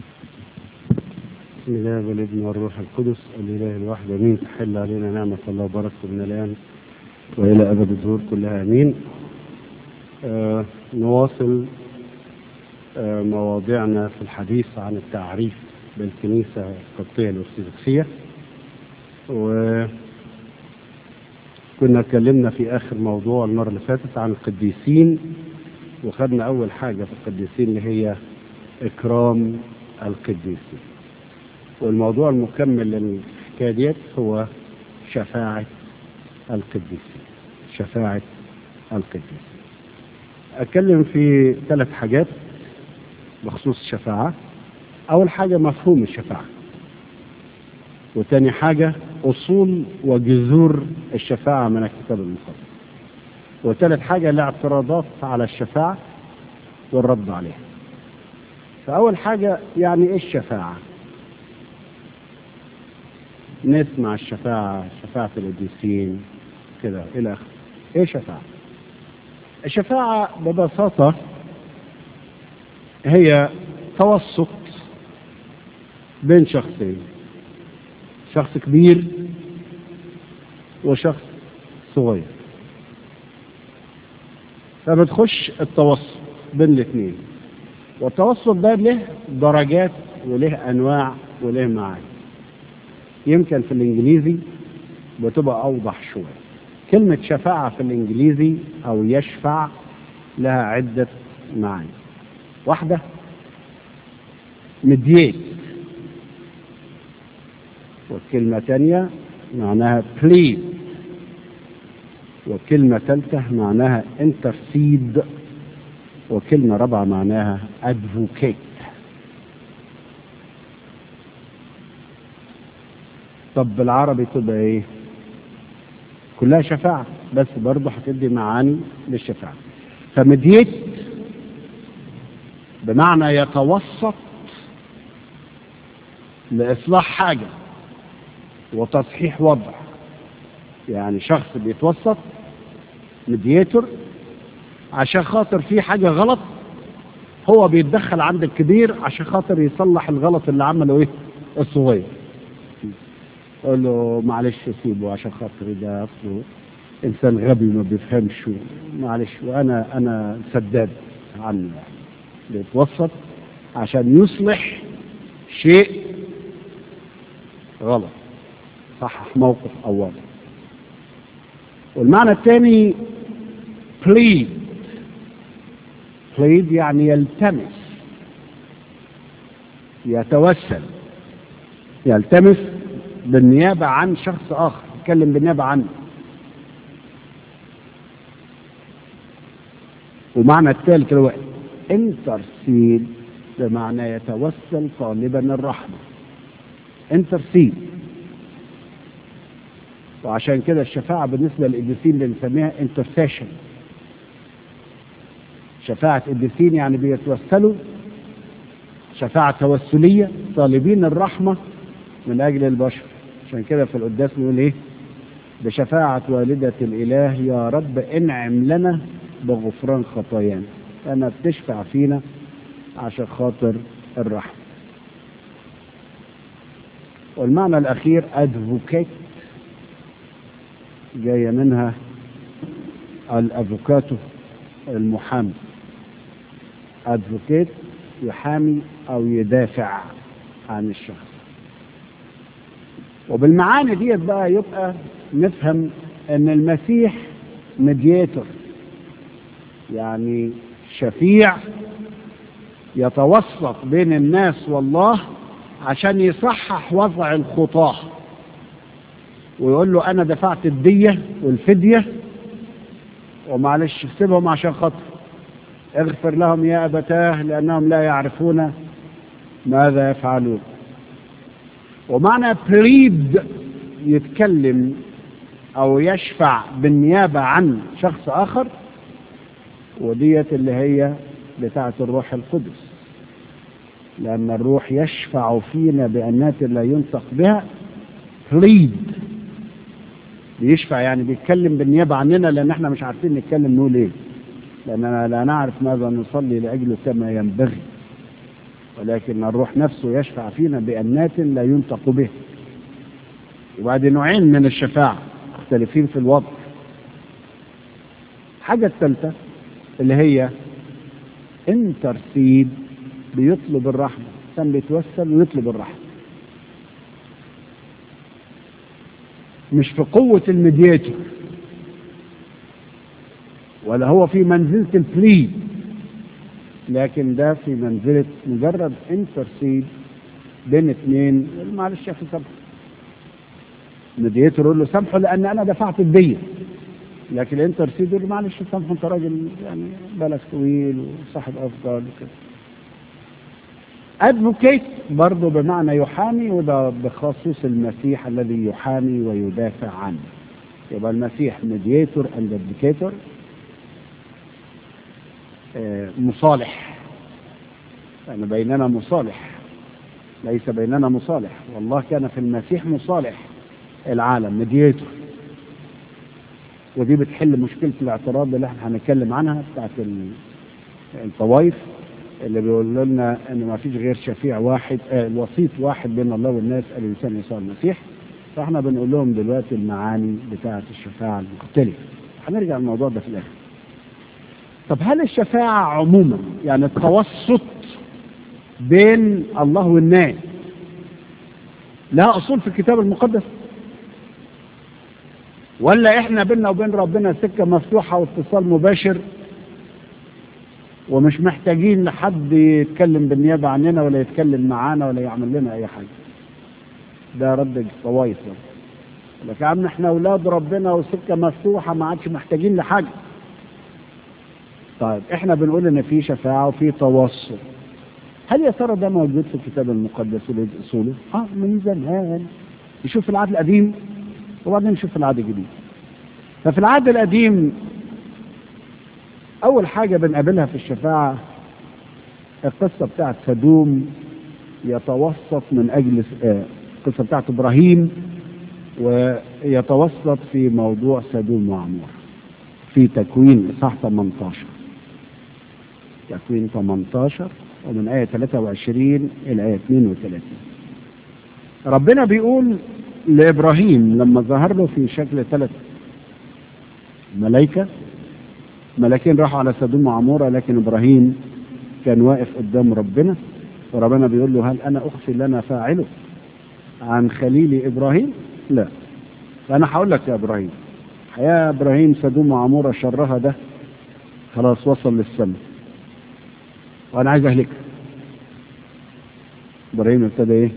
بسم الله والابن والروح القدس الاله الواحد امين تحل علينا نعمه الله وبركته من الان والى ابد الدهور كلها امين آه نواصل آه مواضيعنا في الحديث عن التعريف بالكنيسه القبطيه الارثوذكسيه و كنا اتكلمنا في اخر موضوع المره اللي فاتت عن القديسين وخدنا اول حاجه في القديسين اللي هي اكرام القديسين والموضوع المكمل للحكايه ديت هو شفاعه القديسين شفاعه القديسين اتكلم في ثلاث حاجات بخصوص الشفاعه اول حاجه مفهوم الشفاعه وتاني حاجه اصول وجذور الشفاعه من الكتاب المقدس وثالث حاجه الاعتراضات على الشفاعه والرد عليها فاول حاجه يعني ايه الشفاعه نسمع الشفاعه شفاعه القديسين كده الى اخره ايه شفاعه الشفاعه ببساطه هي توسط بين شخصين شخص كبير وشخص صغير فبتخش التوسط بين الاثنين والتوسط ده له درجات وله انواع وله معاني يمكن في الانجليزي بتبقى اوضح شويه كلمه شفاعه في الانجليزي او يشفع لها عده معاني واحده مديت والكلمه ثانيه معناها plead وكلمة ثالثة معناها intercede وكلمة رابعة معناها advocate طب بالعربي تبقى ايه كلها شفاعة بس برضه هتدي معاني للشفاعة فمديت بمعنى يتوسط لإصلاح حاجة وتصحيح وضع يعني شخص بيتوسط مديتور عشان خاطر في حاجة غلط هو بيتدخل عند الكبير عشان خاطر يصلح الغلط اللي عمله ايه الصغير يقول له معلش سيبه عشان خاطر ده اصله انسان غبي ما بيفهمش معلش وانا انا سداد عنه يعني بيتوسط عشان يصلح شيء غلط صحح موقف او وضع والمعنى الثاني plead plead يعني يلتمس يتوسل يلتمس بالنيابة عن شخص آخر يتكلم بالنيابة عنه ومعنى الثالث هو انترسيد بمعنى يتوسل طالبا الرحمة انترسيد وعشان كده الشفاعة بالنسبة للقديسين بنسميها انترسيشن شفاعة قديسين يعني بيتوسلوا شفاعة توسلية طالبين الرحمة من أجل البشر عشان كده في القداس نقول إيه بشفاعة والدة الإله يا رب انعم لنا بغفران خطايانا أنا بتشفع فينا عشان خاطر الرحمة والمعنى الأخير أدفوكيت جاية منها الأفوكاتو المحامي أدفوكيت يحامي أو يدافع عن الشخص وبالمعاني ديت بقى يبقى نفهم ان المسيح مدياتور يعني شفيع يتوسط بين الناس والله عشان يصحح وضع الخطاه ويقول له انا دفعت الديه والفديه ومعلش سيبهم عشان خاطر اغفر لهم يا ابتاه لانهم لا يعرفون ماذا يفعلون ومعنى بريد يتكلم او يشفع بالنيابه عن شخص اخر وديت اللي هي بتاعه الروح القدس لان الروح يشفع فينا بانات لا ينطق بها بريد بيشفع يعني بيتكلم بالنيابه عننا لان احنا مش عارفين نتكلم نقول ايه لاننا لا نعرف ماذا نصلي لاجله كما ينبغي ولكن الروح نفسه يشفع فينا بأنات لا ينطق به وبعد نوعين من الشفاعة مختلفين في الوضع الحاجة الثالثة اللي هي انترسيد بيطلب الرحمة كان بيتوسل ويطلب الرحمة مش في قوة المدياتور ولا هو في منزلة الفليد لكن ده في منزلة مجرد انترسيد بين اثنين معلش يا اخي سامحه مديتور يقول له سامحه لان انا دفعت الدية لكن الانترسيد يقول له معلش سامحه انت راجل يعني بالك طويل وصاحب افضل وكده ادفوكيت برضه بمعنى يحامي وده بخصوص المسيح الذي يحامي ويدافع عنه يبقى المسيح ميديتور اند ادفوكيتور مصالح يعني بيننا مصالح ليس بيننا مصالح والله كان في المسيح مصالح العالم ميديتور ودي بتحل مشكلة الاعتراض اللي احنا هنتكلم عنها بتاعت الطوائف اللي بيقول لنا ان ما فيش غير شفيع واحد آه الوسيط واحد بين الله والناس الانسان يسوع المسيح فاحنا بنقول لهم دلوقتي المعاني بتاعت الشفاعة المختلفة هنرجع للموضوع ده في الاخر طب هل الشفاعة عموما يعني التوسط بين الله والناس لها أصول في الكتاب المقدس ولا احنا بيننا وبين ربنا سكة مفتوحة واتصال مباشر ومش محتاجين لحد يتكلم بالنيابة عننا ولا يتكلم معانا ولا يعمل لنا أي حاجة ده رد الطوايف لك يا عم احنا أولاد ربنا وسكة مفتوحة ما عادش محتاجين لحاجة طيب احنا بنقول ان في شفاعة وفي توسط هل يا ترى ده موجود في الكتاب المقدس وليه اصوله؟ اه من زمان نشوف العهد القديم وبعدين نشوف العهد الجديد ففي العهد القديم اول حاجة بنقابلها في الشفاعة القصة بتاعت سدوم يتوسط من اجل آه القصة بتاعت ابراهيم ويتوسط في موضوع سدوم وعمور في تكوين اصحاح 18 تكوين 18 ومن آية 23 إلى آية 32 ربنا بيقول لإبراهيم لما ظهر له في شكل ثلاث ملائكة ملاكين راحوا على سدوم وعمورة لكن إبراهيم كان واقف قدام ربنا وربنا بيقول له هل أنا أخفي لنا فاعله عن خليلي إبراهيم لا فأنا هقول لك يا إبراهيم يا إبراهيم سدوم وعمورة شرها ده خلاص وصل للسماء وانا عايز اهلكها ابراهيم ابتدى ايه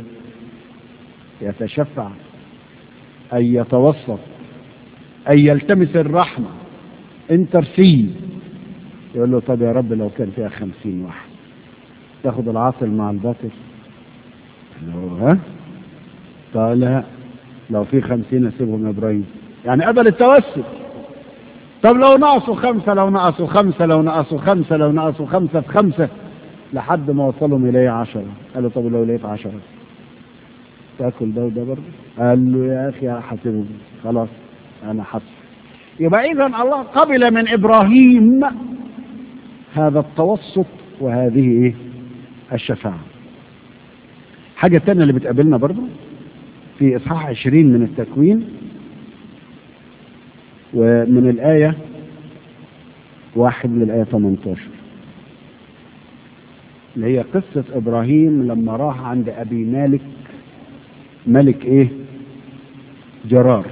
يتشفع ان يتوسط ان يلتمس الرحمه انترسيد يقول له طب يا رب لو كان فيها خمسين واحد تاخد العاطل مع الباطل ها قال لا لو في خمسين اسيبهم يا ابراهيم يعني قبل التوسل طب لو نقصوا خمسة لو نقصوا خمسة لو نقصوا خمسة لو نقصوا خمسة في خمسة لحد ما وصلهم إليه عشرة قال له طب لو لقيت عشرة تاكل ده وده برضه قال له يا أخي حاسبهم خلاص أنا حاسب يبقى إذا الله قبل من إبراهيم هذا التوسط وهذه إيه الشفاعة حاجة تانية اللي بتقابلنا برضه في إصحاح 20 من التكوين ومن الآية واحد للآية 18 اللي هي قصة إبراهيم لما راح عند أبي مالك ملك إيه جرار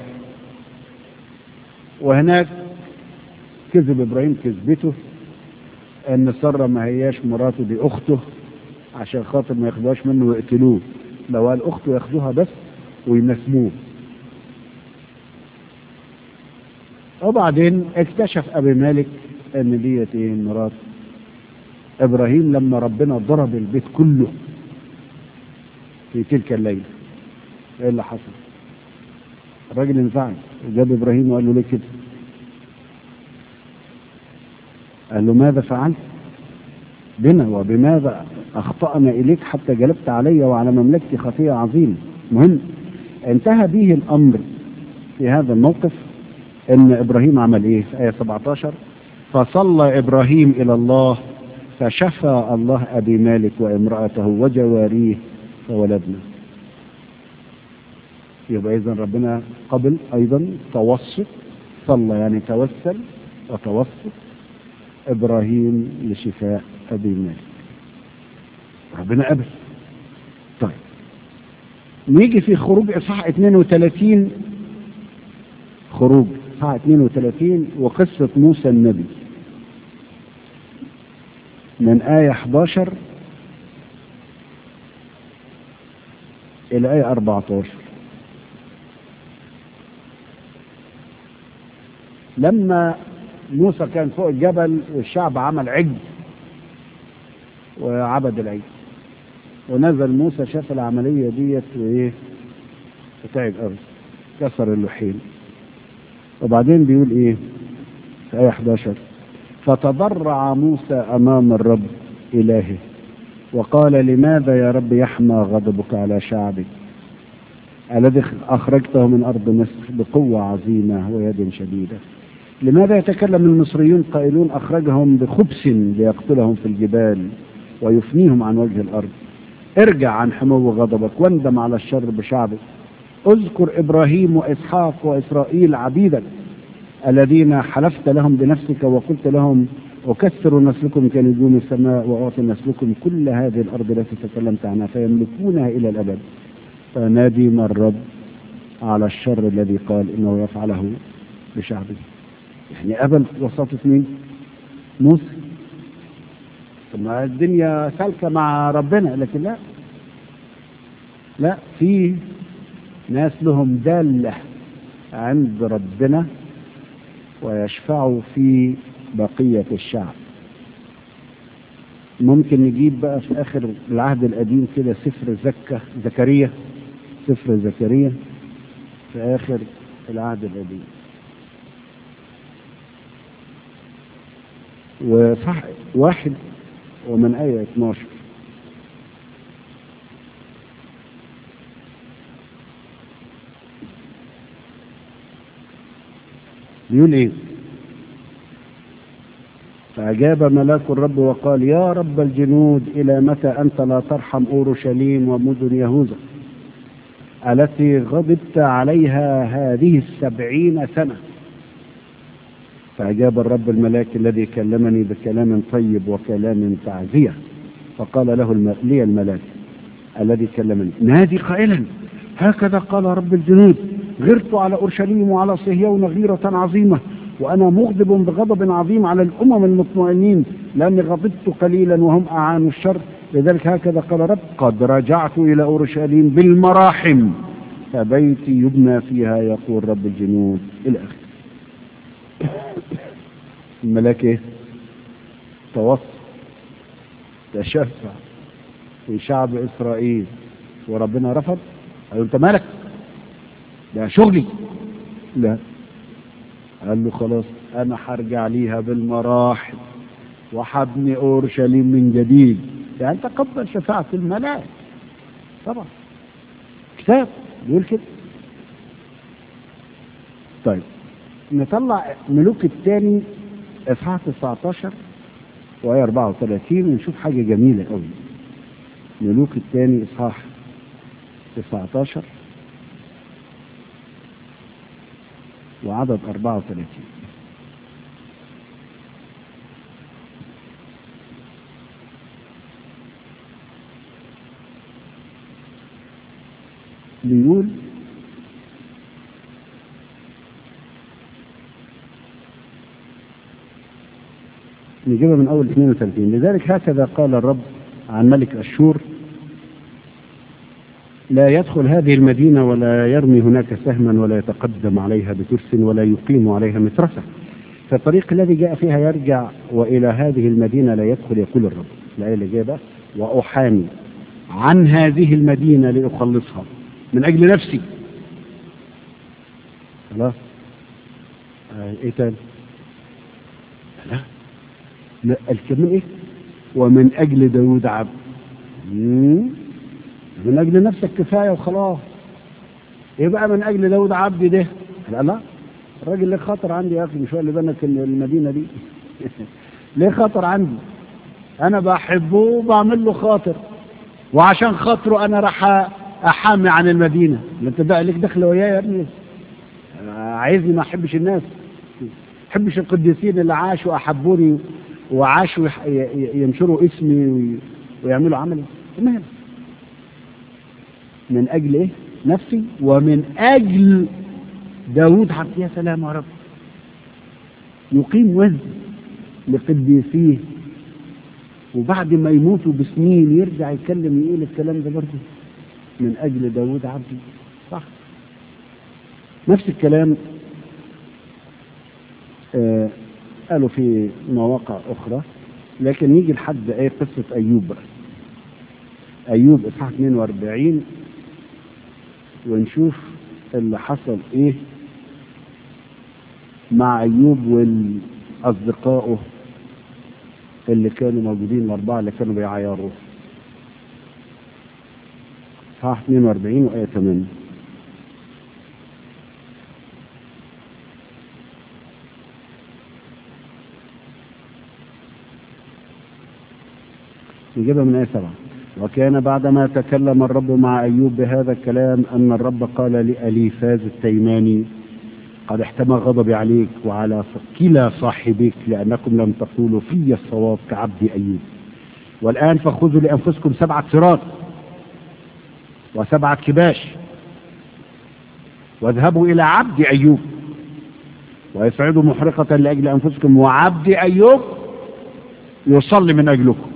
وهناك كذب إبراهيم كذبته إن سارة ما هياش مراته دي أخته عشان خاطر ما ياخدوهاش منه ويقتلوه لو قال أخته ياخدوها بس وينسموه وبعدين اكتشف ابي مالك ان ديت ايه مرات ابراهيم لما ربنا ضرب البيت كله في تلك الليله ايه اللي حصل الراجل انزعج وجاب ابراهيم وقال له ليه كده قال له ماذا فعلت بنا وبماذا اخطانا اليك حتى جلبت علي وعلى مملكتي خطيه عظيمه مهم انتهى به الامر في هذا الموقف ان ابراهيم عمل ايه في ايه 17 فصلى ابراهيم الى الله فشفى الله أبي مالك وامرأته وجواريه فولدنا يبقى إذا ربنا قبل أيضا توسط صلى يعني توسل وتوسط إبراهيم لشفاء أبي مالك ربنا قبل طيب نيجي في خروج إصحاح 32 خروج إصحاح 32 وقصة موسى النبي من آية 11 إلى آية 14 لما موسى كان فوق الجبل والشعب عمل عجل وعبد العجل ونزل موسى شاف العملية ديت وإيه وتعب قوي كسر اللحين وبعدين بيقول إيه في آية 11 فتضرع موسى أمام الرب إلهه وقال لماذا يا رب يحمى غضبك على شعبك الذي أخرجته من أرض مصر بقوة عظيمة ويد شديدة لماذا يتكلم المصريون قائلون أخرجهم بخبث ليقتلهم في الجبال ويفنيهم عن وجه الأرض ارجع عن حمو غضبك واندم على الشر بشعبك اذكر إبراهيم وإسحاق وإسرائيل عبيدك الذين حلفت لهم بنفسك وقلت لهم أكثر نسلكم كنجوم السماء وأعطي نسلكم كل هذه الأرض التي تكلمت عنها فيملكونها إلى الأبد فندم الرب على الشر الذي قال إنه يفعله بشعبه يعني قبل وساطة مين؟ موسى ثم الدنيا سالكة مع ربنا لكن لا لا في ناس لهم دالة عند ربنا ويشفعوا في بقية الشعب ممكن نجيب بقى في آخر العهد القديم كده سفر زكة زكريا سفر زكريا في آخر العهد القديم وصح واحد ومن آية 12 بيقول ايه فأجاب ملاك الرب وقال يا رب الجنود إلى متى أنت لا ترحم أورشليم ومدن يهوذا التي غضبت عليها هذه السبعين سنة فأجاب الرب الملاك الذي كلمني بكلام طيب وكلام تعزية فقال له الم... لي الملاك الذي كلمني نادي قائلا هكذا قال رب الجنود غرت على أورشليم وعلى صهيون غيرة عظيمة وأنا مغضب بغضب عظيم على الأمم المطمئنين لأني غضبت قليلا وهم أعانوا الشر لذلك هكذا قال رب قد رجعت إلى أورشليم بالمراحم فبيتي يبنى فيها يقول رب الجنود إلى آخره الملاك ايه توصل تشفع في شعب اسرائيل وربنا رفض قال له انت مالك ده شغلي لا قال له خلاص انا هرجع ليها بالمراحل وحبني اورشليم من جديد يعني تقبل شفاعة الملاك طبعا كتاب بيقول كده طيب نطلع ملوك الثاني اصحاح 19 وآية 34 ونشوف حاجة جميلة قوي ملوك الثاني اصحاح 19 وعدد 34 بيقول نجيبها من أول 32 لذلك هكذا قال الرب عن ملك أشور لا يدخل هذه المدينة ولا يرمي هناك سهما ولا يتقدم عليها بترس ولا يقيم عليها مترسة فالطريق الذي جاء فيها يرجع وإلى هذه المدينة لا يدخل يقول الرب الآية اللي جايه بقى وأحامي عن هذه المدينة لأخلصها من أجل نفسي خلاص آه إيه تاني لا لا الكمان إيه ومن أجل داود عبد من أجل نفسك كفاية وخلاص إيه بقى من أجل داود عبد ده لا لا الراجل ليه خطر عندي يا أخي مش هو اللي بنك المدينة دي ليه خطر عندي انا بحبه وبعمل له خاطر وعشان خاطره انا راح احامي عن المدينه اللي انت بقى ليك دخل وياي يا ابني عايزني ما احبش الناس ما احبش القديسين اللي عاشوا احبوني وعاشوا ينشروا اسمي ويعملوا عملي المهم من اجل ايه نفسي ومن اجل داود عبد يا سلام يا رب يقيم وزن لقديسيه وبعد ما يموتوا بسنين يرجع يتكلم يقول الكلام ده برضه من أجل داود عبدي صح نفس الكلام آه قالوا في مواقع أخرى لكن نيجي لحد ايه قصة أيوب بقى أيوب إصحاح 42 ونشوف اللي حصل إيه مع أيوب والأصدقائه اللي كانوا موجودين الأربعة اللي كانوا بيعايروه صح 42 وآية 8 نجيبها من آية 7 وكان بعدما تكلم الرب مع أيوب بهذا الكلام أن الرب قال لأليفاز التيماني قد احتمى غضبي عليك وعلى كلا صاحبيك لأنكم لم تقولوا في الصواب كعبد أيوب والآن فخذوا لأنفسكم سبعة صراط وسبعة كباش واذهبوا إلى عبد أيوب ويصعدوا محرقة لأجل أنفسكم وعبد أيوب يصلي من أجلكم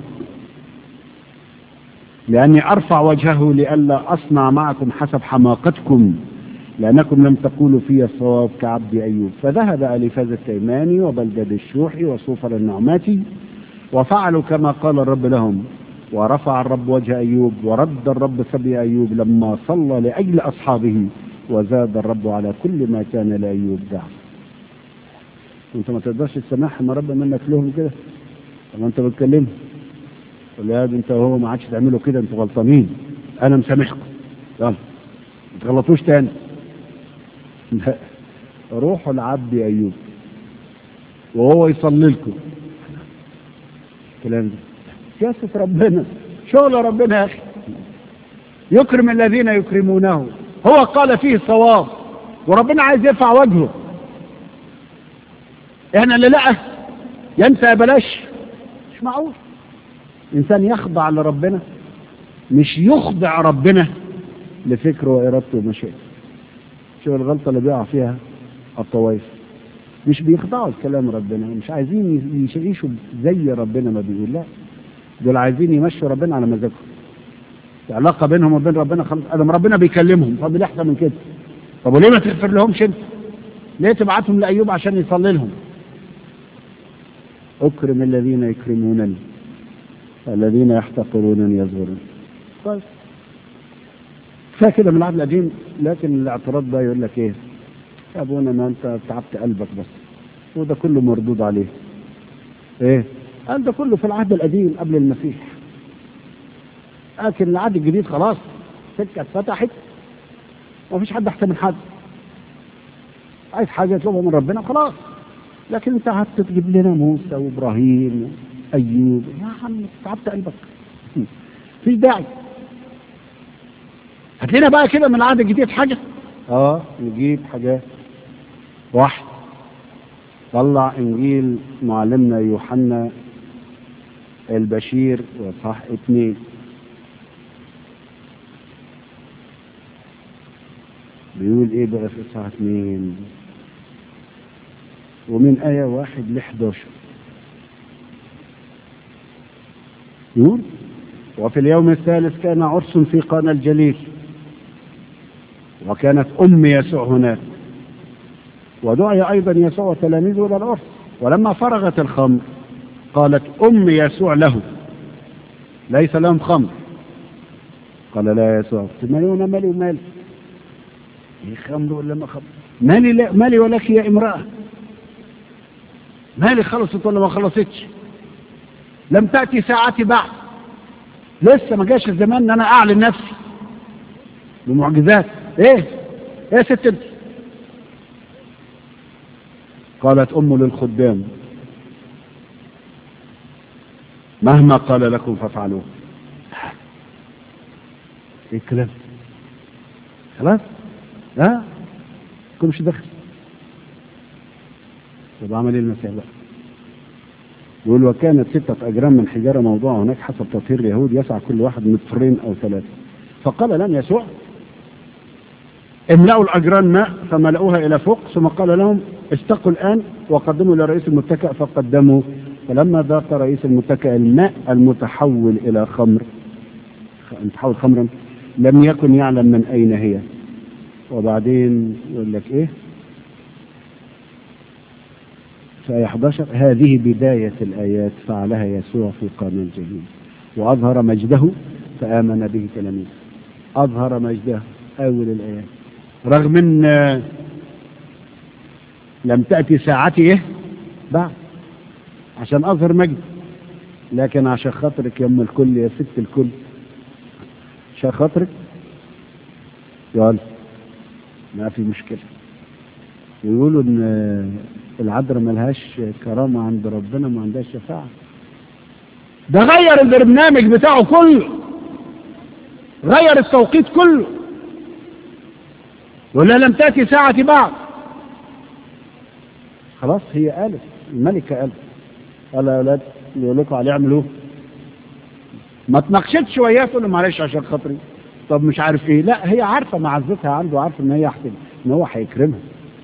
لأني أرفع وجهه لئلا أصنع معكم حسب حماقتكم لأنكم لم تقولوا في الصواب كعبد أيوب فذهب أليفاز التيماني وبلدد الشوحي وصوفر النعماتي وفعلوا كما قال الرب لهم ورفع الرب وجه أيوب ورد الرب سبي أيوب لما صلى لأجل أصحابه وزاد الرب على كل ما كان لأيوب ضعف انت ما تقدرش تسامحهم يا رب منك لهم كده طب انت بتكلمهم قول يا انت وهو ما عادش تعملوا كده انتوا غلطانين انا مسامحكم يلا ما تغلطوش تاني لا روحوا لعبد ايوب وهو يصلي لكم الكلام ده سياسة ربنا شغل ربنا يا اخي يكرم الذين يكرمونه هو قال فيه صواب وربنا عايز يرفع وجهه احنا اللي لا ينسى بلاش مش معقول انسان يخضع لربنا مش يخضع ربنا لفكره وارادته ومشيئته شوف الغلطه اللي بيقع فيها الطوائف مش بيخضعوا لكلام ربنا مش عايزين يعيشوا زي ربنا ما بيقول لا دول عايزين يمشوا ربنا على مزاجهم العلاقه بينهم وبين ربنا خلاص ادم ربنا بيكلمهم طب ليه احسن من كده طب وليه ما تغفر لهمش انت ليه تبعتهم لايوب عشان يصلي لهم اكرم الذين يكرمونني الذين يحتقرونني يصغرون طيب كفايه كده من العهد القديم لكن الاعتراض بقى يقول لك ايه يا ابونا ما انت تعبت قلبك بس وده كله مردود عليه ايه قال ده كله في العهد القديم قبل المسيح لكن العهد الجديد خلاص سكه اتفتحت ومفيش حد احسن من حد عايز حاجه يطلبها من ربنا خلاص لكن انت قعدت تجيب لنا موسى وابراهيم ايوب يا عم تعبت قلبك مفيش داعي هات لنا بقى كده من العهد الجديد حاجه اه نجيب حاجات واحد طلع انجيل معلمنا يوحنا البشير وصح اثنين بيقول ايه بقى في اصحاح اثنين ومن آية واحد ل 11 يقول وفي اليوم الثالث كان عرس في قانا الجليل وكانت أم يسوع هناك ودعي أيضا يسوع وتلاميذه إلى العرس ولما فرغت الخمر قالت أم يسوع له ليس لهم خمر قال لا يا يسوع تمالون مالي ومالي ايه خمر ولا ما خمر مالي لا مالي ولك يا امرأة مالي خلصت ولا ما خلصتش لم تأتي ساعتي بعد لسه ما جاش الزمان ان انا اعلن نفسي بمعجزات ايه ايه يا ست انت قالت ام للخدام مهما قال لكم فافعلوه ايه الكلام خلاص لا كلش دخل طب عمل ايه المسيح بقى يقول وكانت ستة أجرام من حجارة موضوعة هناك حسب تطهير اليهود يسع كل واحد مترين أو ثلاثة فقال لهم يسوع املأوا الأجران ماء فملأوها إلى فوق ثم قال لهم استقوا الآن وقدموا لرئيس المتكأ فقدموا فلما ذاق رئيس المتكأ الماء المتحول إلى خمر المتحول خمرا لم يكن يعلم من أين هي وبعدين يقول لك إيه في آية 11 هذه بداية الآيات فعلها يسوع في قرن الجحيم وأظهر مجده فآمن به تلاميذ أظهر مجده أول الآيات رغم أن لم تأتي ساعتي إيه بعد عشان أظهر مجد لكن عشان خاطرك يا أم الكل يا ست الكل عشان خاطرك يلا ما في مشكلة يقولوا ان العذراء ملهاش كرامة عند ربنا ما عندهاش شفاعة ده غير البرنامج بتاعه كله غير التوقيت كله ولا لم تأتي ساعة بعد خلاص هي قالت الملكة قالت قال يا أولاد اللي يقول لكم عليه اعملوه ما تناقشتش وياه تقول له معلش عشان خاطري طب مش عارف ايه لا هي عارفه معزتها عنده عارفه ان هي يحتل ان هو هيكرمها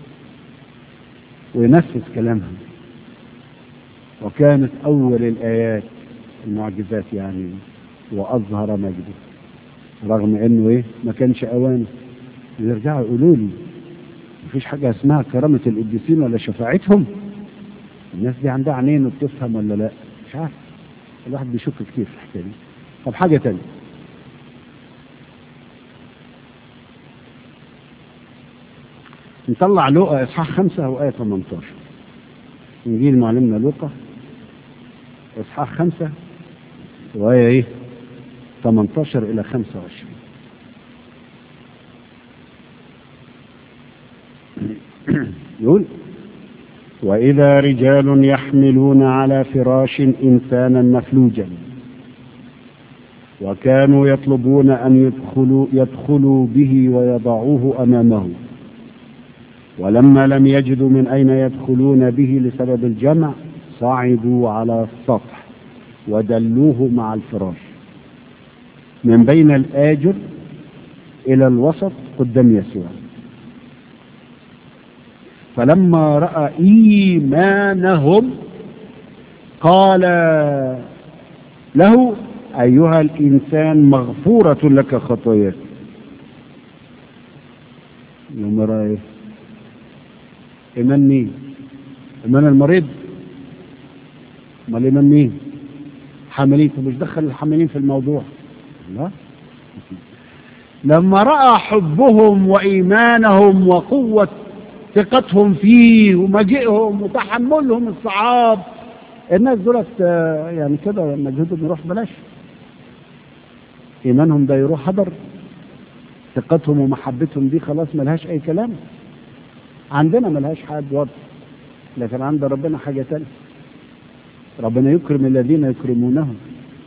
وينفذ كلامها وكانت اول الايات المعجزات يعني واظهر مجده رغم انه ايه ما كانش اوان يرجعوا يقولوا لي مفيش حاجه اسمها كرامه القديسين ولا شفاعتهم الناس دي عندها عينين وبتفهم ولا لا مش عارف الواحد بيشك كتير في الحكايه دي طب حاجه تانية نطلع لوقا اصحاح خمسة وآية 18 نجيل معلمنا لوقا اصحاح خمسة وآية ايه 18 إلى 25 يقول وإذا رجال يحملون على فراش إنسانا مفلوجا وكانوا يطلبون أن يدخلوا, يدخلوا به ويضعوه أمامه ولما لم يجدوا من أين يدخلون به لسبب الجمع صعدوا على السطح ودلوه مع الفراش من بين الآجر إلى الوسط قدام يسوع فلما رأى إيمانهم قال له أيها الإنسان مغفورة لك خطاياك يوم رأيه إيمان مين إيمان المريض امال إيمان مين حاملين مش دخل الحاملين في الموضوع لا لما رأى حبهم وإيمانهم وقوة ثقتهم فيه ومجيئهم وتحملهم الصعاب الناس دولت يعني كده مجهودهم يروح بلاش ايمانهم ده يروح هدر ثقتهم ومحبتهم دي خلاص ملهاش اي كلام عندنا ملهاش حد وضع لكن عند ربنا حاجة تانية ربنا يكرم الذين يكرمونه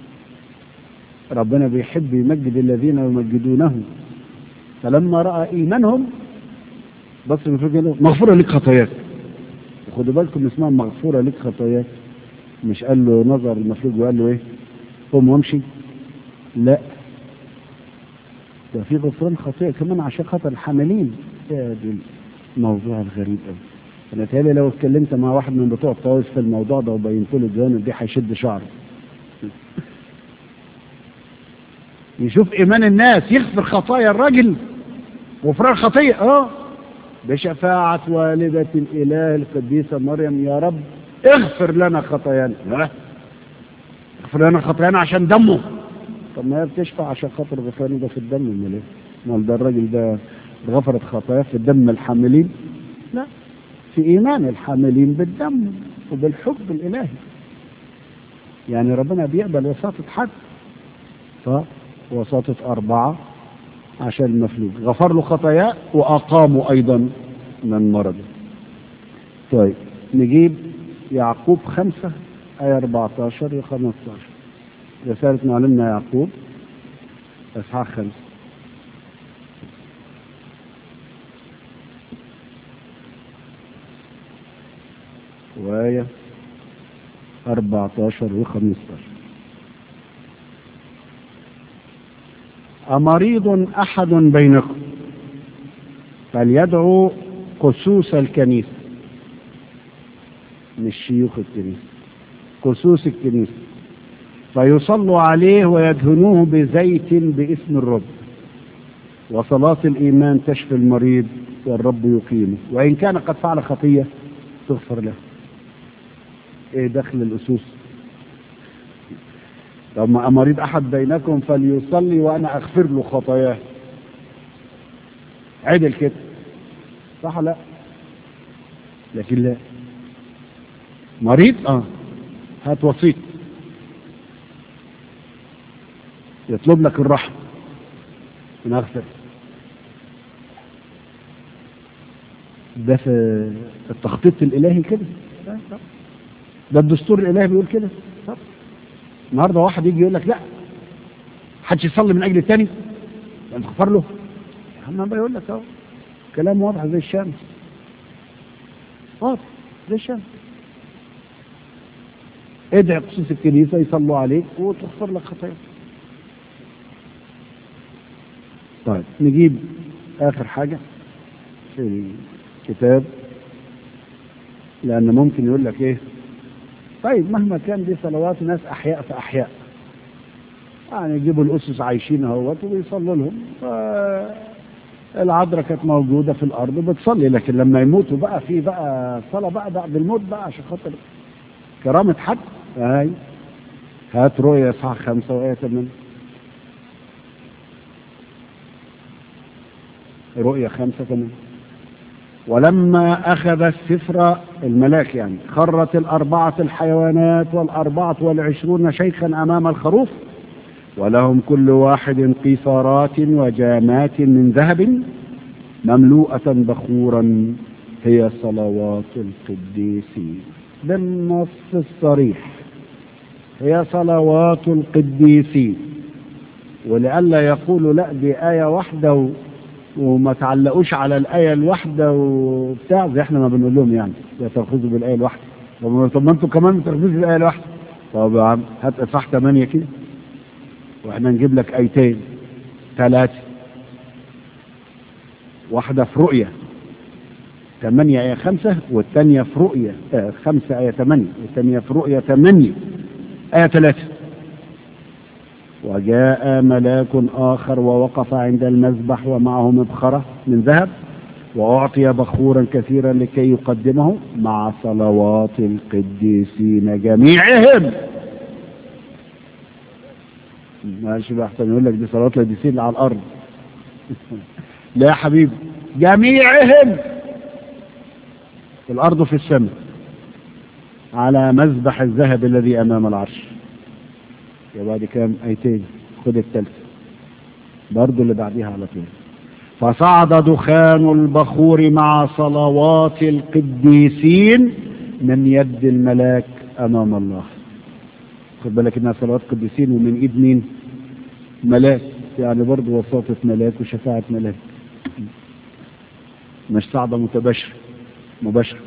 ربنا بيحب يمجد الذين يمجدونه فلما رأى إيمانهم بص المفروض مغفورة لك خطاياك خدوا بالكم اسمها مغفورة لك خطاياك مش قال له نظر المفروض وقال له ايه قوم وامشي لا ده في غفران خطيئة كمان عشان خاطر الحاملين يا دي الموضوع الغريب قوي انا تهيألي لو اتكلمت مع واحد من بتوع الطوائف في الموضوع ده وبينت له الجوانب دي هيشد شعره يشوف ايمان الناس يغفر خطايا الراجل غفران خطيئة اه بشفاعة والدة الإله القديسة مريم يا رب اغفر لنا خطايانا اغفر لنا خطايانا عشان دمه طب ما هي بتشفع عشان خاطر غفرانه ده في الدم امال ايه؟ امال ده الراجل ده غفرت خطاياه في دم الحاملين؟ لا في ايمان الحاملين بالدم وبالحب الالهي يعني ربنا بيقبل وساطة حد فوساطة أربعة عشان المفلوج غفر له خطاياه وأقاموا أيضا من مرضه طيب نجيب يعقوب خمسة آية 14 ل 15 رسالة معلمنا يعقوب إصحاح خمسة وآية 14 و 15 أمريض أحد بينكم فليدعو قسوس الكنيسة مش شيوخ الكنيسة قسوس الكنيسة فيصلوا عليه ويدهنوه بزيت باسم الرب وصلاة الإيمان تشفي المريض والرب يقيمه وإن كان قد فعل خطية تغفر له ايه دخل الأسوس لما مريض أحد بينكم فليصلي وأنا أغفر له خطاياه عدل كده صح لا لكن لا مريض اه هات وسيط يطلب لك الرحمة ونغفر ده في التخطيط الإلهي كده ده الدستور الإلهي بيقول كده طب النهارده واحد يجي يقول لك لا حدش يصلي من أجل التاني يعني تغفر له يا عم بيقول لك اهو كلام واضح زي الشمس واضح زي الشمس ادعي قصص الكنيسة يصلوا عليك وتغفر لك خطاياك طيب نجيب آخر حاجة في الكتاب لأن ممكن يقول لك إيه طيب مهما كان دي صلوات ناس أحياء في أحياء يعني يجيبوا الأسس عايشين اهوت وبيصلوا لهم العذراء كانت موجودة في الأرض بتصلي لكن لما يموتوا بقى في بقى صلاة بقى بعد الموت بقى عشان خاطر كرامة حد هاي هات رؤيا إصحاح خمسة وآية ثمانية رؤيا خمسة ثمانية ولما أخذ السفر الملاك يعني خرت الأربعة الحيوانات والأربعة والعشرون شيخا أمام الخروف ولهم كل واحد قيثارات وجامات من ذهب مملوءة بخورا هي صلوات القديسين بالنص الصريح هي صلوات القديسين ولئلا يقولوا لا دي آية واحدة و... وما تعلقوش على الآية الواحدة وبتاع زي احنا ما بنقول لهم يعني لا تأخذوا بالآية الواحدة طب ما انتوا كمان ما تأخذوش بالآية الواحدة طب يا عم هات إصحاح 8 كده واحنا نجيب لك آيتين ثلاثة واحدة في رؤية ثمانية آية خمسة والثانية في رؤية آه خمسة آية ثمانية والثانية في رؤية ثمانية آية ثلاثة وجاء ملاك آخر ووقف عند المذبح ومعه مبخرة من ذهب وأعطي بخورا كثيرا لكي يقدمه مع صلوات القديسين جميعهم ماشي بقى احسن يقول لك دي صلوات القديسين اللي على الأرض لا يا حبيبي جميعهم في الأرض وفي السماء على مذبح الذهب الذي أمام العرش يبقى دي كام ايتين خد التالتة برضو اللي بعديها على طول فصعد دخان البخور مع صلوات القديسين من يد الملاك امام الله خد بالك انها صلوات قديسين ومن ايد مين ملاك يعني برضو وساطة ملاك وشفاعة ملاك مش صعدة متباشرة مباشرة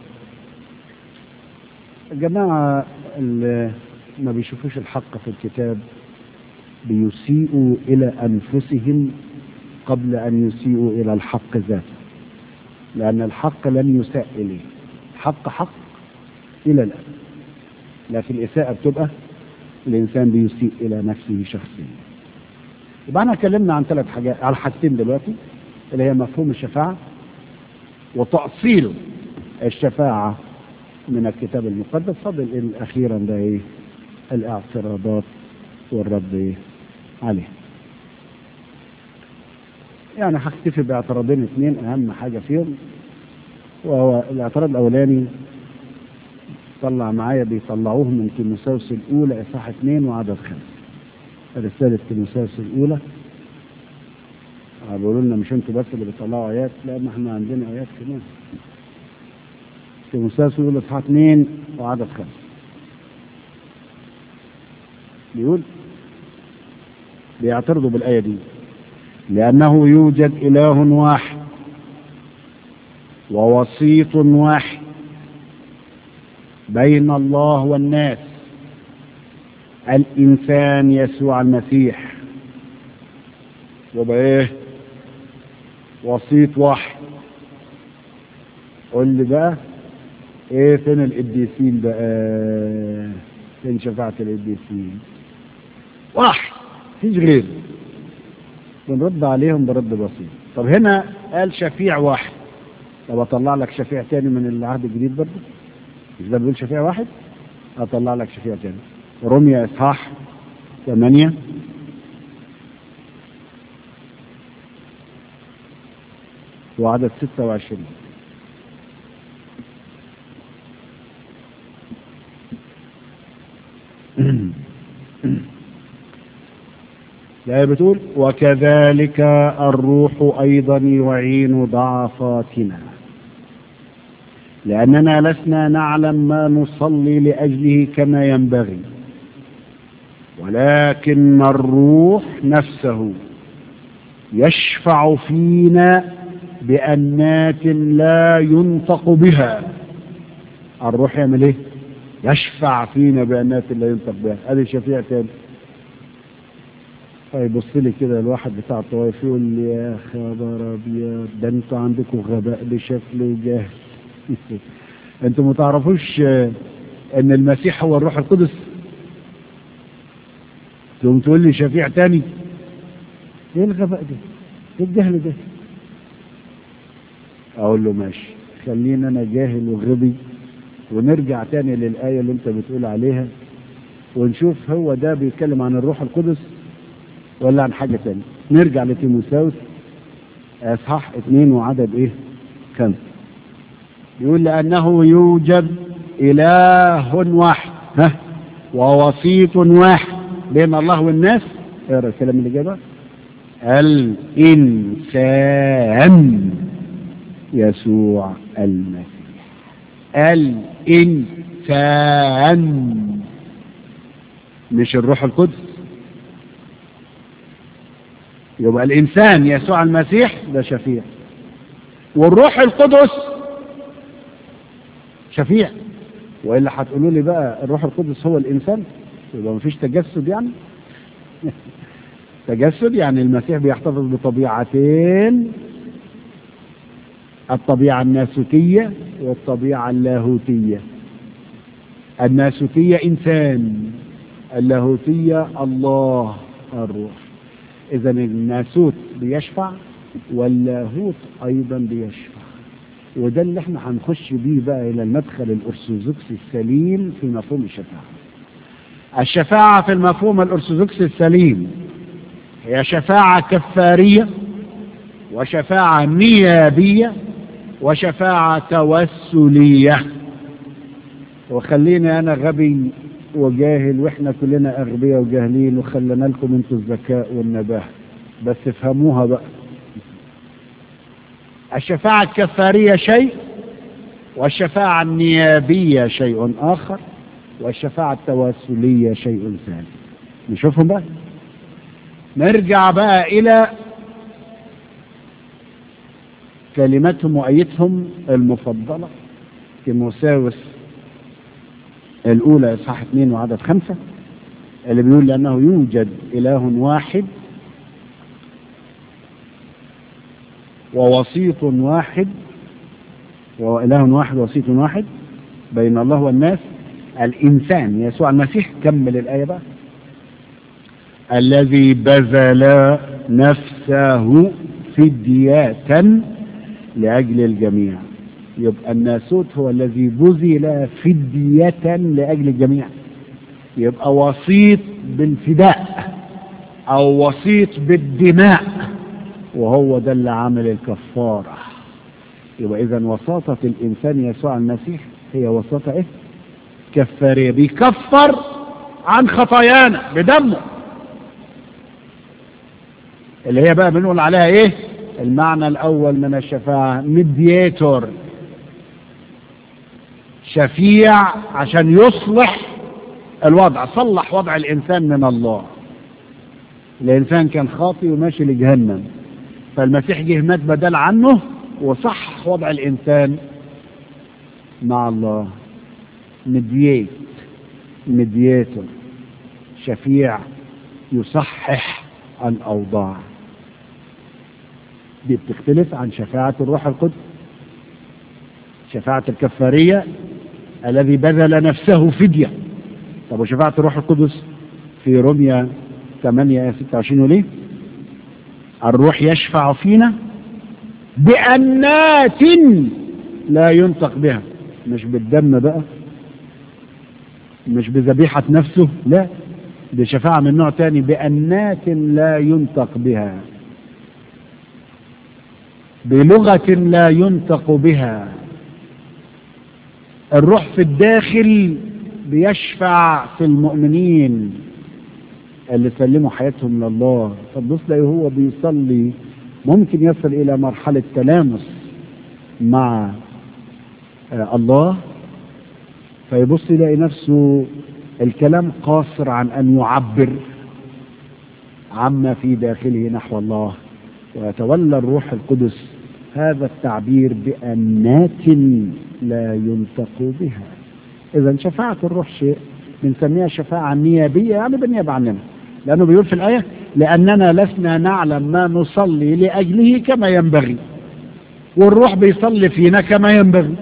الجماعة اللي ما بيشوفوش الحق في الكتاب بيسيئوا إلى أنفسهم قبل أن يسيئوا إلى الحق ذاته لأن الحق لن يساء إليه الحق حق إلى الأبد لكن الإساءة بتبقى الإنسان بيسيء إلى نفسه شخصيا يبقى احنا اتكلمنا عن ثلاث حاجات على حاجتين دلوقتي اللي هي مفهوم الشفاعة وتأصيل الشفاعة من الكتاب المقدس فضل أخيرا ده إيه الاعتراضات والرد إيه عليه يعني هكتفي باعتراضين اثنين أهم حاجة فيهم وهو الاعتراض الأولاني طلع معايا بيطلعوه من تيموساوس الأولى إصحاح اثنين وعدد خمسة رسالة تيموساوس الأولى بيقولوا لنا مش انتوا بس اللي بتطلعوا آيات لا ما احنا عندنا آيات كمان تيموساوس الأولى إصحاح اثنين وعدد خمسة بيقول بيعترضوا بالآية دي لأنه يوجد إله واحد ووسيط واحد بين الله والناس الإنسان يسوع المسيح يبقى إيه وسيط واحد قول لي بقى إيه فين القديسين بقى فين شفاعة القديسين واحد مفيش غيره بنرد عليهم برد بسيط طب هنا قال شفيع واحد طب اطلع لك شفيع تاني من العهد الجديد برضه مش ده بيقول شفيع واحد اطلع لك شفيع تاني رمية اصحاح ثمانية وعدد ستة وعشرين الآية بتقول وكذلك الروح أيضا يعين ضعفاتنا لأننا لسنا نعلم ما نصلي لأجله كما ينبغي ولكن الروح نفسه يشفع فينا بأنات لا ينطق بها الروح يعمل ايه يشفع فينا بأنات لا ينطق بها هذه شفيع تاني فيبص لي كده الواحد بتاع الطوائف يقول لي يا خبر ابيض ده انتوا عندكم غباء بشكل جاهل انتوا ما تعرفوش ان المسيح هو الروح القدس تقوم تقول لي شفيع تاني ايه الغباء ده ايه الجهل ده اقول له ماشي خلينا انا جاهل وغبي ونرجع تاني للآية اللي انت بتقول عليها ونشوف هو ده بيتكلم عن الروح القدس ولا عن حاجة تانية نرجع لتيموساوس اصحاح اثنين وعدد ايه خمسة يقول لأنه يوجد إله واحد ها ووسيط واحد بين الله والناس اقرا الكلام اللي جابه الإنسان يسوع المسيح الإنسان مش الروح القدس يبقى الإنسان يسوع المسيح ده شفيع والروح القدس شفيع وإلا هتقولوا لي بقى الروح القدس هو الإنسان يبقى مفيش تجسد يعني تجسد يعني المسيح بيحتفظ بطبيعتين الطبيعة الناسوتية والطبيعة اللاهوتية الناسوتية إنسان اللاهوتية الله الروح إذا الناسوت بيشفع واللاهوت أيضا بيشفع وده اللي احنا هنخش بيه بقى إلى المدخل الأرثوذكسي السليم في مفهوم الشفاعة الشفاعة في المفهوم الأرثوذكسي السليم هي شفاعة كفارية وشفاعة نيابية وشفاعة توسلية وخليني أنا غبي وجاهل وإحنا كلنا أغبياء وجاهلين وخلنا لكم أنتوا الذكاء والنباهة بس افهموها بقى الشفاعة الكفارية شيء والشفاعة النيابية شيء آخر والشفاعة التوسلية شيء ثاني نشوفهم بقى نرجع بقى إلى كلمتهم وآيتهم المفضلة تيموساوس الأولى إصحاح اثنين وعدد خمسة اللي بيقول لأنه يوجد إله واحد ووسيط واحد وإله واحد وسيط واحد بين الله والناس الإنسان يسوع المسيح كمل الآية بقى الذي بذل نفسه فدية لأجل الجميع يبقى الناسوت هو الذي بذل فدية لأجل الجميع يبقى وسيط بالفداء أو وسيط بالدماء وهو ده اللي عمل الكفارة يبقى إذا وساطة الإنسان يسوع المسيح هي وساطة إيه؟ كفارية بيكفر عن خطايانا بدمه اللي هي بقى بنقول عليها إيه؟ المعنى الأول من الشفاعة ميدياتور شفيع عشان يصلح الوضع صلح وضع الإنسان من الله الإنسان كان خاطي وماشي لجهنم فالمسيح جه مات بدل عنه وصحح وضع الإنسان مع الله مديات مدياتور شفيع يصحح الأوضاع دي بتختلف عن شفاعة الروح القدس شفاعة الكفارية الذي بذل نفسه فدية طب وشفاعة الروح القدس في رمية 8 آية 26 وليه الروح يشفع فينا بأنات لا ينطق بها مش بالدم بقى مش بذبيحة نفسه لا دي شفاعة من نوع تاني بأنات لا ينطق بها بلغة لا ينطق بها الروح في الداخل بيشفع في المؤمنين اللي سلموا حياتهم لله فتبص تلاقي هو بيصلي ممكن يصل إلى مرحلة تلامس مع الله فيبص يلاقي نفسه الكلام قاصر عن أن يعبر عما في داخله نحو الله ويتولى الروح القدس هذا التعبير بأنات لا ينطق بها إذا شفاعة الروح شيء بنسميها شفاعة نيابية يعني بالنيابة عننا لأنه بيقول في الآية لأننا لسنا نعلم ما نصلي لأجله كما ينبغي والروح بيصلي فينا كما ينبغي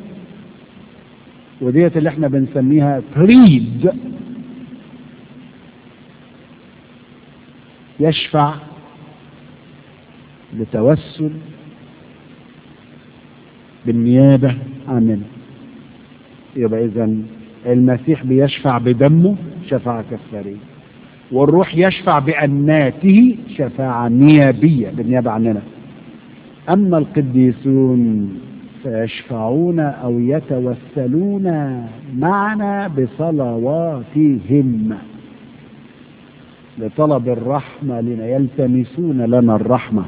وديت اللي احنا بنسميها تريد يشفع بتوسل بالنيابة عننا يبقى إذا المسيح بيشفع بدمه شفاعة كفارية والروح يشفع بأناته شفاعة نيابية بالنيابة عننا أما القديسون فيشفعون أو يتوسلون معنا بصلواتهم لطلب الرحمة لنا يلتمسون لنا الرحمة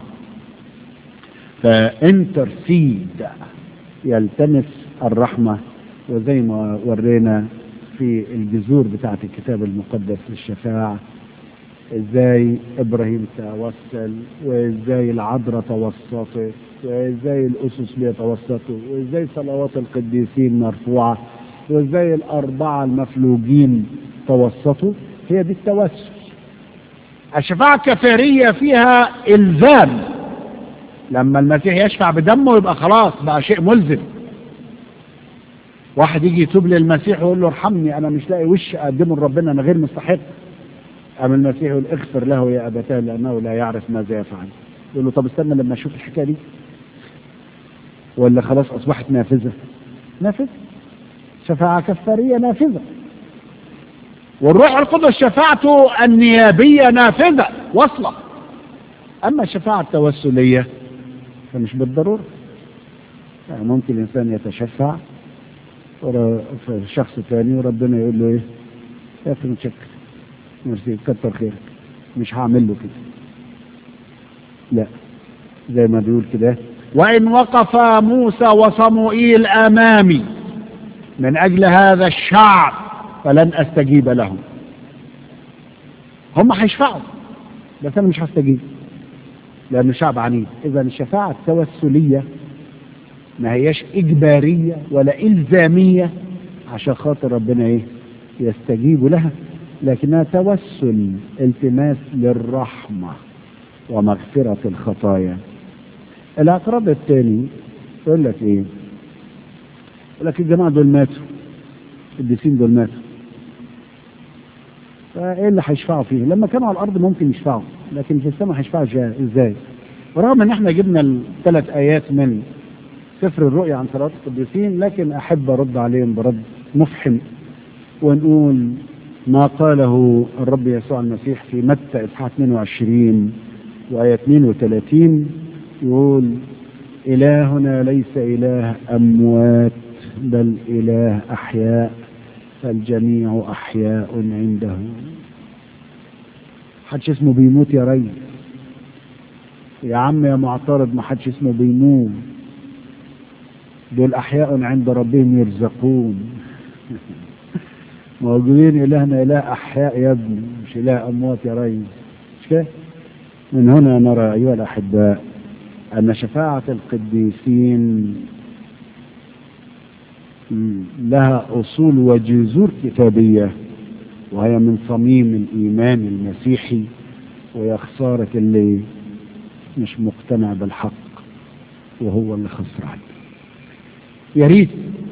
فانترسيد يلتمس الرحمة وزي ما ورينا في الجذور بتاعة الكتاب المقدس للشفاعة ازاي ابراهيم توسل وازاي العذراء توسطت وازاي الاسس بيتوسطوا وازاي صلوات القديسين مرفوعة وازاي الاربعة المفلوجين توسطوا هي دي التوسل الشفاعة الكفارية فيها الزام لما المسيح يشفع بدمه يبقى خلاص بقى شيء ملزم واحد يجي يتوب للمسيح ويقول له ارحمني انا مش لاقي وش اقدمه لربنا انا غير مستحق أم المسيح يقول اغفر له يا أبتاه لأنه لا يعرف ماذا يفعل يقول له طب استنى لما أشوف الحكاية دي ولا خلاص أصبحت نافذة نافذة شفاعة كفارية نافذة والروح القدس شفاعته النيابية نافذة وصلة أما الشفاعة التوسلية فمش بالضرورة يعني ممكن الإنسان يتشفع في شخص ثاني وربنا يقول له إيه يا أخي متشكر ميرسي كتر خيرك مش هعمل له كده لا زي ما بيقول كده وإن وقف موسى وصموئيل أمامي من أجل هذا الشعب فلن أستجيب لهم هم هيشفعوا بس أنا مش هستجيب لأنه شعب عنيد إذا الشفاعة التوسلية ما هياش إجبارية ولا إلزامية عشان خاطر ربنا إيه يستجيب لها لكنها توسل التماس للرحمة ومغفرة الخطايا الاعتراض الثاني يقول لك ايه يقول لك الجماعة دول ماتوا القديسين دول ماتوا فايه اللي هيشفعوا فيه لما كانوا على الارض ممكن يشفعوا لكن في السماء هيشفعوا ازاي ورغم ان احنا جبنا الثلاث ايات من سفر الرؤيا عن صلوات القديسين لكن احب ارد عليهم برد مفحم ونقول ما قاله الرب يسوع المسيح في متى اصحاح 22 وآية 32 يقول إلهنا ليس إله أموات بل إله أحياء فالجميع أحياء عنده حدش اسمه بيموت يا ريس يا عم يا معترض ما حدش اسمه بيموت دول أحياء عند ربهم يرزقون موجودين إلهنا إله أحياء يا ابني مش إله أموات يا ريس مش كده؟ من هنا نرى أيها الأحباء أن شفاعة القديسين لها أصول وجذور كتابية وهي من صميم الإيمان المسيحي ويا خسارة اللي مش مقتنع بالحق وهو اللي خسران يا ريت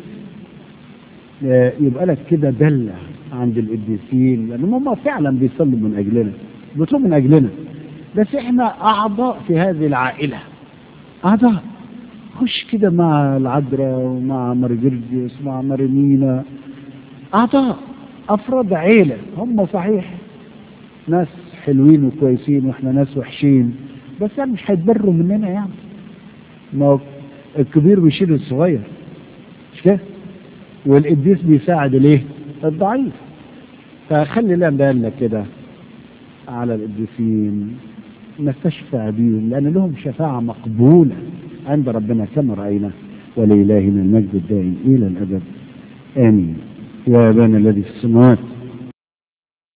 يبقى لك كده دلة عند القديسين لأن هم فعلا بيصلوا من أجلنا بيصلوا من أجلنا بس احنا أعضاء في هذه العائلة أعضاء خش كده مع العذراء ومع مرجرجس ومع مريمينا أعضاء أفراد عيلة هم صحيح ناس حلوين وكويسين واحنا ناس وحشين بس يعني مش هيتبروا مننا يعني ما هو الكبير بيشيل الصغير مش كده والقديس بيساعد الايه الضعيف فخلي لنا بالنا كده على القديسين نستشفع بيهم لان لهم شفاعه مقبوله عند ربنا كما راينا ولإلهنا المجد الدائم الى الابد امين يا ابانا الذي في السماوات